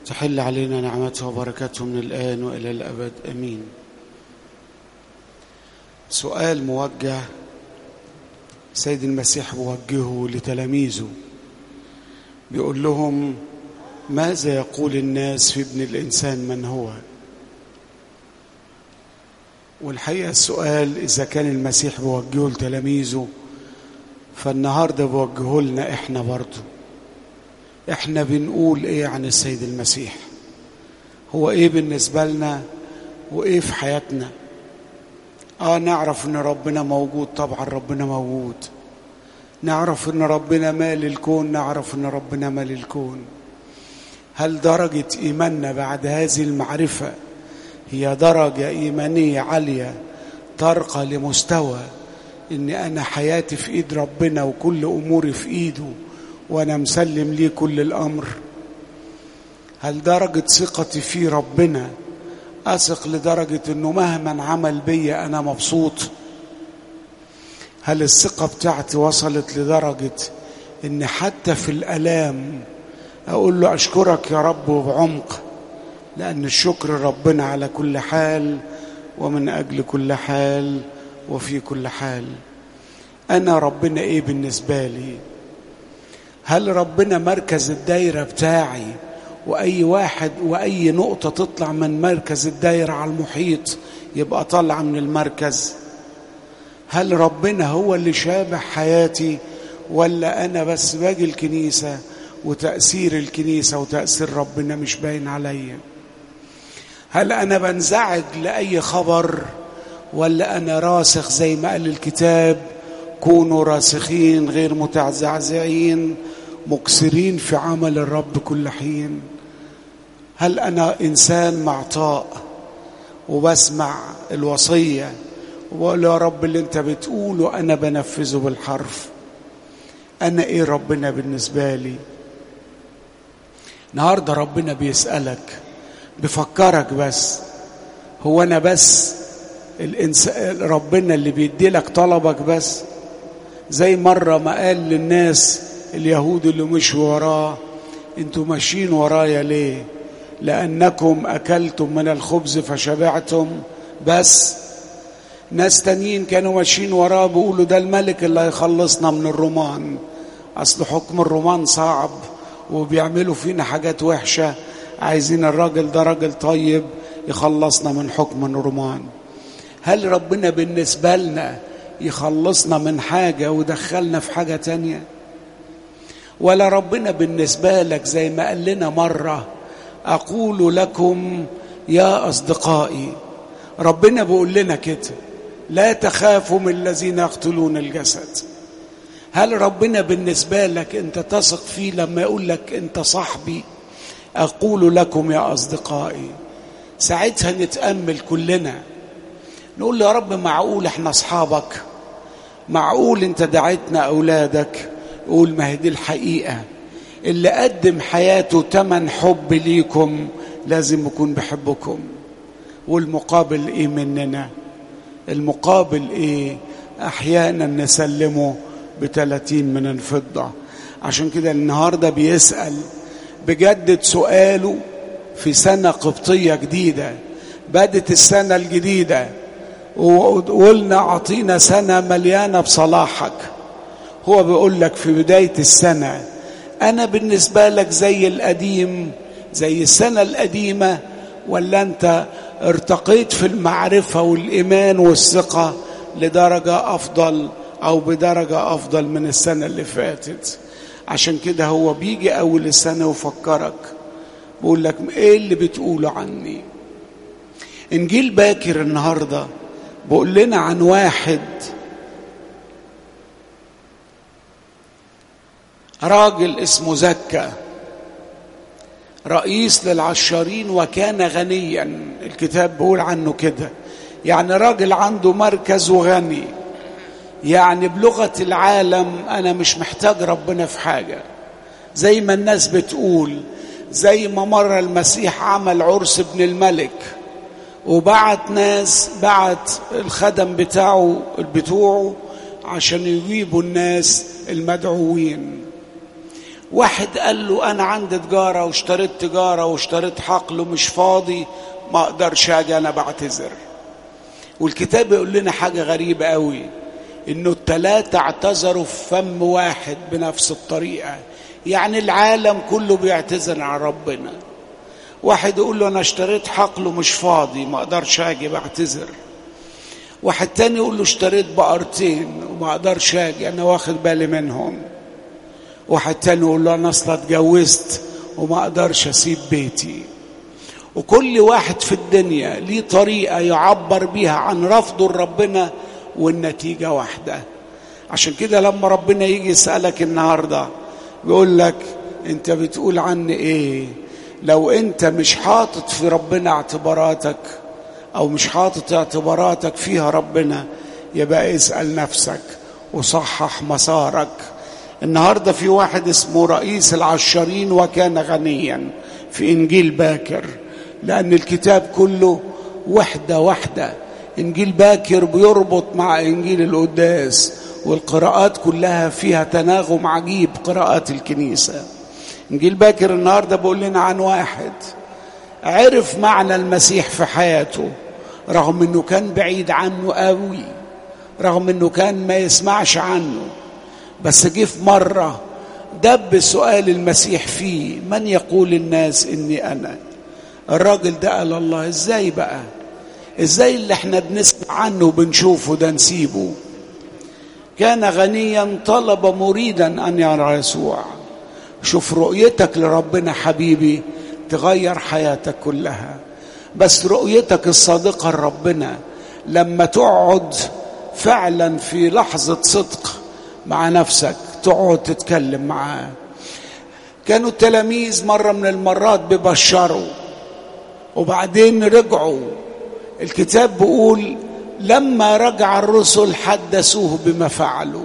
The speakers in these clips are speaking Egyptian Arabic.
تحل علينا نعمته وبركاته من الآن وإلى الأبد أمين سؤال موجه سيد المسيح موجهه لتلاميذه بيقول لهم ماذا يقول الناس في ابن الإنسان من هو والحقيقة السؤال إذا كان المسيح بيوجهه لتلاميذه فالنهاردة بيوجهه لنا إحنا برضه إحنا بنقول إيه عن السيد المسيح هو إيه بالنسبة لنا وإيه في حياتنا آه نعرف إن ربنا موجود طبعا ربنا موجود نعرف إن ربنا مال الكون نعرف إن ربنا مال الكون هل درجة إيماننا بعد هذه المعرفة هي درجة إيمانية عالية ترقى لمستوى إن أنا حياتي في إيد ربنا وكل أموري في إيده وأنا مسلم ليه كل الأمر هل درجة ثقتي في ربنا أثق لدرجة إنه مهما عمل بيا أنا مبسوط هل الثقة بتاعتي وصلت لدرجة إن حتى في الآلام أقول له أشكرك يا رب بعمق لأن الشكر ربنا على كل حال ومن أجل كل حال وفي كل حال أنا ربنا إيه بالنسبة لي هل ربنا مركز الدايرة بتاعي وأي واحد وأي نقطة تطلع من مركز الدايرة على المحيط يبقى طالعة من المركز هل ربنا هو اللي شابع حياتي ولا أنا بس باجي الكنيسة وتأثير الكنيسة وتأثير ربنا مش باين عليا هل أنا بنزعج لأي خبر ولا أنا راسخ زي ما قال الكتاب كونوا راسخين غير متعزعزعين مكسرين في عمل الرب كل حين هل أنا إنسان معطاء وبسمع الوصية وأقول يا رب اللي أنت بتقوله أنا بنفذه بالحرف أنا إيه ربنا بالنسبة لي النهاردة ربنا بيسألك بفكرك بس هو أنا بس الإنسان ربنا اللي بيدي لك طلبك بس زي مرة ما قال للناس اليهود اللي مشوا وراه انتوا ماشيين ورايا ليه لأنكم أكلتم من الخبز فشبعتم بس ناس تانيين كانوا ماشيين وراه بيقولوا ده الملك اللي هيخلصنا من الرومان أصل حكم الرومان صعب وبيعملوا فينا حاجات وحشة عايزين الراجل ده راجل طيب يخلصنا من حكم الرومان هل ربنا بالنسبة لنا يخلصنا من حاجة ودخلنا في حاجة تانية ولا ربنا بالنسبة لك زي ما قال لنا مرة أقول لكم يا أصدقائي ربنا بيقول لنا كده لا تخافوا من الذين يقتلون الجسد هل ربنا بالنسبة لك أنت تثق فيه لما يقول لك أنت صاحبي أقول لكم يا أصدقائي ساعتها نتأمل كلنا نقول له يا رب معقول احنا أصحابك معقول أنت دعيتنا أولادك يقول ما هي دي الحقيقة اللي قدم حياته تمن حب ليكم لازم يكون بحبكم والمقابل ايه مننا المقابل ايه احيانا نسلمه بتلاتين من الفضة عشان كده النهاردة بيسأل بجدد سؤاله في سنة قبطية جديدة بدت السنة الجديدة وقلنا أعطينا سنة مليانة بصلاحك هو بيقول لك في بداية السنة أنا بالنسبة لك زي القديم زي السنة القديمة ولا أنت ارتقيت في المعرفة والإيمان والثقة لدرجة أفضل أو بدرجة أفضل من السنة اللي فاتت عشان كده هو بيجي أول السنة وفكرك بيقول لك إيه اللي بتقوله عني إنجيل باكر النهاردة بيقول لنا عن واحد راجل اسمه زكا رئيس للعشارين وكان غنيا الكتاب بيقول عنه كده يعني راجل عنده مركز وغني يعني بلغة العالم أنا مش محتاج ربنا في حاجة زي ما الناس بتقول زي ما مرة المسيح عمل عرس ابن الملك وبعت ناس بعت الخدم بتاعه بتوعه عشان يجيبوا الناس المدعوين واحد قال له انا عندي تجاره واشتريت تجاره واشتريت حقل ومش فاضي ما اقدرش اجي انا بعتذر والكتاب يقول لنا حاجه غريبه قوي انه الثلاثه اعتذروا في فم واحد بنفس الطريقه يعني العالم كله بيعتذر عن ربنا واحد يقول له انا اشتريت حقل ومش فاضي ما اقدرش اجي بعتذر واحد تاني يقول له اشتريت بقرتين وما اقدرش اجي انا واخد بالي منهم واحد تاني يقول له انا اصلا اتجوزت وما اقدرش اسيب بيتي وكل واحد في الدنيا ليه طريقه يعبر بيها عن رفضه لربنا والنتيجه واحده عشان كده لما ربنا يجي يسالك النهارده بيقول لك انت بتقول عني ايه لو انت مش حاطط في ربنا اعتباراتك او مش حاطط اعتباراتك فيها ربنا يبقى اسال نفسك وصحح مسارك النهارده في واحد اسمه رئيس العشارين وكان غنيا في انجيل باكر لان الكتاب كله وحده وحده انجيل باكر بيربط مع انجيل القداس والقراءات كلها فيها تناغم عجيب قراءات الكنيسه انجيل باكر النهارده بيقول لنا عن واحد عرف معنى المسيح في حياته رغم انه كان بعيد عنه قوي رغم انه كان ما يسمعش عنه بس جه في مره دب سؤال المسيح فيه من يقول الناس اني انا الراجل ده قال الله ازاي بقى ازاي اللي احنا بنسمع عنه وبنشوفه ده نسيبه كان غنيا طلب مريدا ان يرى يسوع شوف رؤيتك لربنا حبيبي تغير حياتك كلها بس رؤيتك الصادقه لربنا لما تقعد فعلا في لحظه صدق مع نفسك تقعد تتكلم معاه كانوا التلاميذ مره من المرات ببشروا وبعدين رجعوا الكتاب بيقول لما رجع الرسل حدثوه بما فعلوا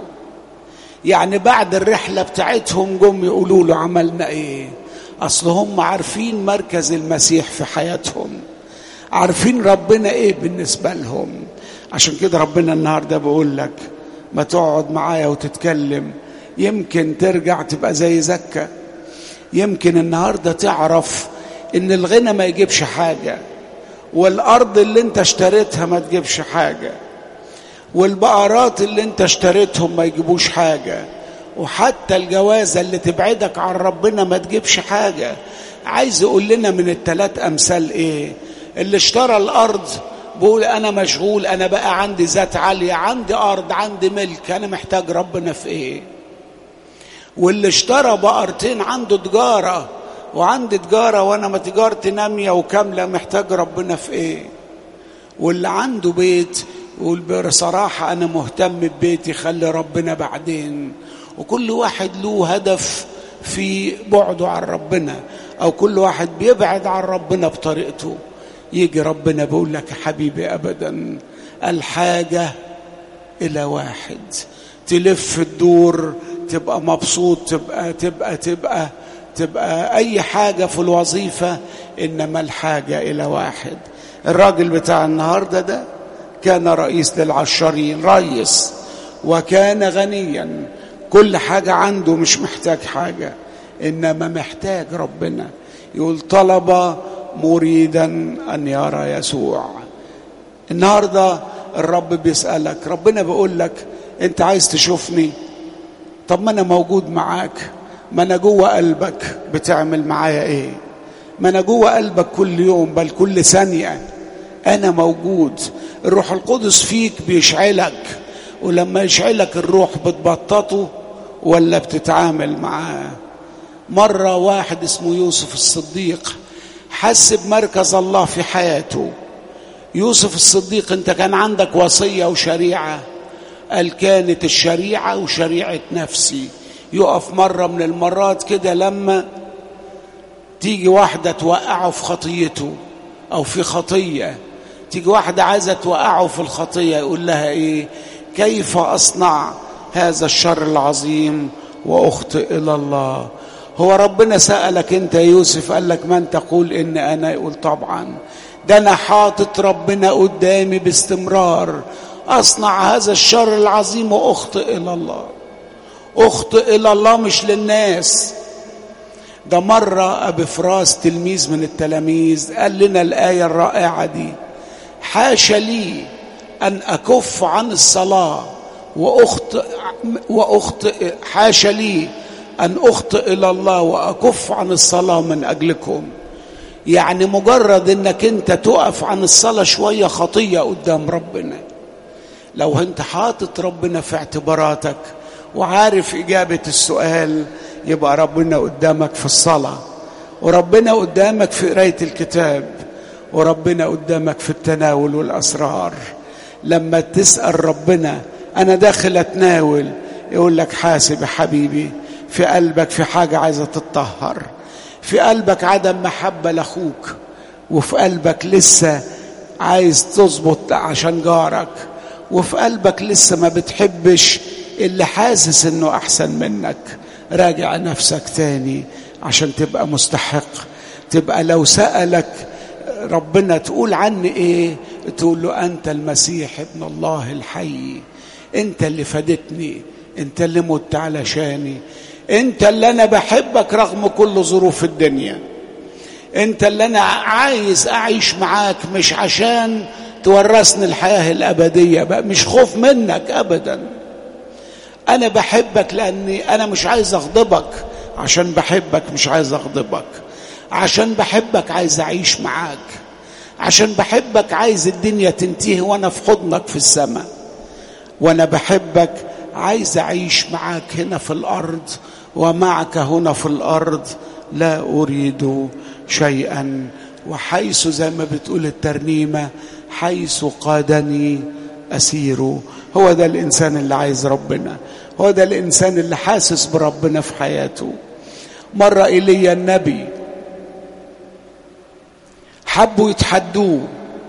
يعني بعد الرحله بتاعتهم جم يقولوا له عملنا ايه اصل هم عارفين مركز المسيح في حياتهم عارفين ربنا ايه بالنسبه لهم عشان كده ربنا النهارده بيقول لك ما تقعد معايا وتتكلم يمكن ترجع تبقى زي زكا يمكن النهارده تعرف ان الغنى ما يجيبش حاجه والارض اللي انت اشتريتها ما تجيبش حاجه والبقرات اللي انت اشتريتهم ما يجيبوش حاجه وحتى الجوازه اللي تبعدك عن ربنا ما تجيبش حاجه عايز يقول لنا من الثلاث امثال ايه اللي اشترى الارض بقول انا مشغول انا بقى عندي ذات عاليه عندي ارض عندي ملك انا محتاج ربنا في ايه واللي اشترى بقرتين عنده تجاره وعندي تجاره وانا ما تجارتي ناميه وكامله محتاج ربنا في ايه واللي عنده بيت يقول بصراحه انا مهتم ببيتي خلي ربنا بعدين وكل واحد له هدف في بعده عن ربنا او كل واحد بيبعد عن ربنا بطريقته يجي ربنا بيقول لك يا حبيبي ابدا الحاجه الى واحد تلف الدور تبقى مبسوط تبقى تبقى تبقى تبقى اي حاجه في الوظيفه انما الحاجه الى واحد الراجل بتاع النهارده ده كان رئيس للعشرين رئيس وكان غنيا كل حاجه عنده مش محتاج حاجه انما محتاج ربنا يقول طلب مريدا ان يرى يسوع النهارده الرب بيسالك ربنا بيقول لك انت عايز تشوفني طب ما انا موجود معاك ما انا جوه قلبك بتعمل معايا ايه ما انا جوه قلبك كل يوم بل كل ثانيه انا موجود الروح القدس فيك بيشعلك ولما يشعلك الروح بتبططه ولا بتتعامل معاه مره واحد اسمه يوسف الصديق حس بمركز الله في حياته يوسف الصديق انت كان عندك وصيه وشريعه قال كانت الشريعه وشريعه نفسي يقف مره من المرات كده لما تيجي واحده توقعه في خطيته او في خطيه تيجي واحده عايزه توقعه في الخطيه يقول لها ايه كيف اصنع هذا الشر العظيم واخطئ الى الله هو ربنا سالك انت يا يوسف قال لك من تقول ان انا يقول طبعا ده انا حاطط ربنا قدامي باستمرار اصنع هذا الشر العظيم واخطئ الى الله اخطئ الى الله مش للناس ده مرة أبي فراس تلميذ من التلاميذ قال لنا الآية الرائعة دي حاشا لي أن أكف عن الصلاة وأخطئ, وأخطئ حاشا لي أن أخطئ إلى الله وأكف عن الصلاة من أجلكم يعني مجرد أنك أنت تقف عن الصلاة شوية خطية قدام ربنا لو أنت حاطط ربنا في اعتباراتك وعارف إجابة السؤال يبقى ربنا قدامك في الصلاة وربنا قدامك في قراية الكتاب وربنا قدامك في التناول والأسرار لما تسأل ربنا أنا داخل أتناول يقول لك حاسب يا حبيبي في قلبك في حاجة عايزة تتطهر في قلبك عدم محبة لأخوك وفي قلبك لسه عايز تظبط عشان جارك وفي قلبك لسه ما بتحبش اللي حاسس انه احسن منك راجع نفسك تاني عشان تبقى مستحق تبقى لو سألك ربنا تقول عني ايه تقول له انت المسيح ابن الله الحي انت اللي فادتني انت اللي مت علشاني انت اللي انا بحبك رغم كل ظروف الدنيا انت اللي انا عايز اعيش معاك مش عشان تورثني الحياه الابديه بقى مش خوف منك ابدا انا بحبك لاني انا مش عايز اغضبك عشان بحبك مش عايز اغضبك عشان بحبك عايز اعيش معاك عشان بحبك عايز الدنيا تنتهي وانا في حضنك في السماء وانا بحبك عايز اعيش معاك هنا في الارض ومعك هنا في الارض لا اريد شيئا وحيث زي ما بتقول الترنيمه حيث قادني اسير هو ده الانسان اللي عايز ربنا هو ده الانسان اللي حاسس بربنا في حياته مره ايليا النبي حبوا يتحدوه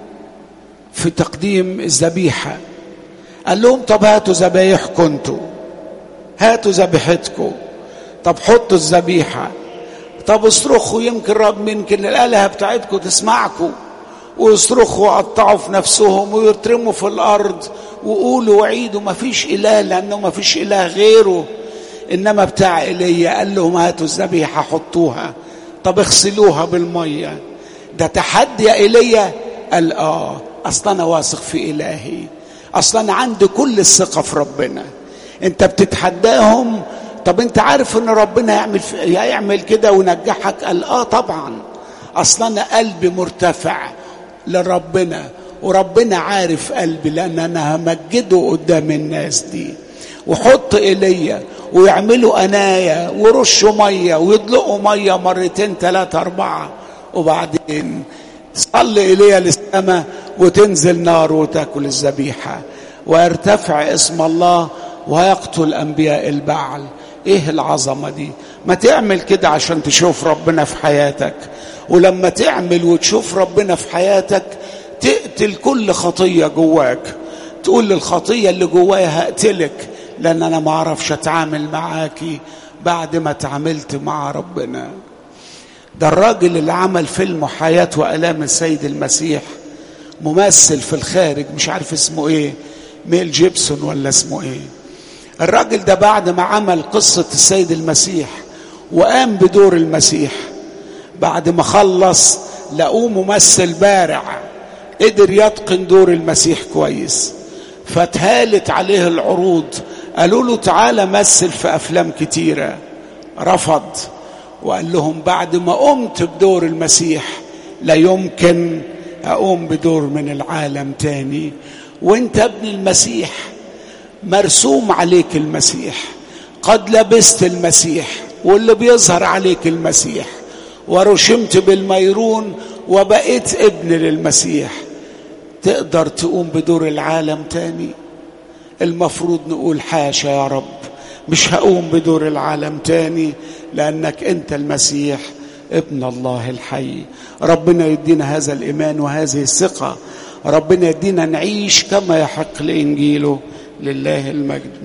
في تقديم الذبيحه قال لهم طب هاتوا ذبايحكم انتوا هاتوا ذبيحتكم طب حطوا الذبيحه طب اصرخوا يمكن رب يمكن الالهه بتاعتكم تسمعكم ويصرخوا ويقطعوا في نفسهم ويترموا في الارض وقولوا وعيدوا ما فيش اله لانه ما فيش اله غيره انما بتاع ايليا قال لهم هاتوا الذبيحه حطوها طب اغسلوها بالميه ده تحدي يا ايليا قال اه اصل انا واثق في الهي اصل انا عندي كل الثقه في ربنا انت بتتحداهم طب انت عارف ان ربنا يعمل هيعمل كده وينجحك قال اه طبعا اصل انا قلبي مرتفع لربنا وربنا عارف قلبي لان انا همجده قدام الناس دي وحط ايليا ويعملوا انايا ورشوا ميه ويدلقوا ميه مرتين ثلاثه اربعه وبعدين تصلي ايليا للسماء وتنزل نار وتاكل الذبيحه ويرتفع اسم الله ويقتل انبياء البعل ايه العظمه دي ما تعمل كده عشان تشوف ربنا في حياتك ولما تعمل وتشوف ربنا في حياتك تقتل كل خطيه جواك تقول للخطيه اللي جوايا هقتلك لان انا ما اعرفش اتعامل معاكي بعد ما تعاملت مع ربنا ده الراجل اللي عمل فيلم حياة وآلام السيد المسيح ممثل في الخارج مش عارف اسمه ايه ميل جيبسون ولا اسمه ايه الراجل ده بعد ما عمل قصة السيد المسيح وقام بدور المسيح بعد ما خلص لقوه ممثل بارع قدر يتقن دور المسيح كويس فاتهالت عليه العروض قالوا له تعالى مثل في افلام كتيره رفض وقال لهم بعد ما قمت بدور المسيح لا يمكن اقوم بدور من العالم تاني وانت ابن المسيح مرسوم عليك المسيح قد لبست المسيح واللي بيظهر عليك المسيح ورشمت بالميرون وبقيت ابن للمسيح تقدر تقوم بدور العالم تاني المفروض نقول حاشا يا رب مش هقوم بدور العالم تاني لانك انت المسيح ابن الله الحي ربنا يدينا هذا الايمان وهذه الثقه ربنا يدينا نعيش كما يحق لانجيله لله المجد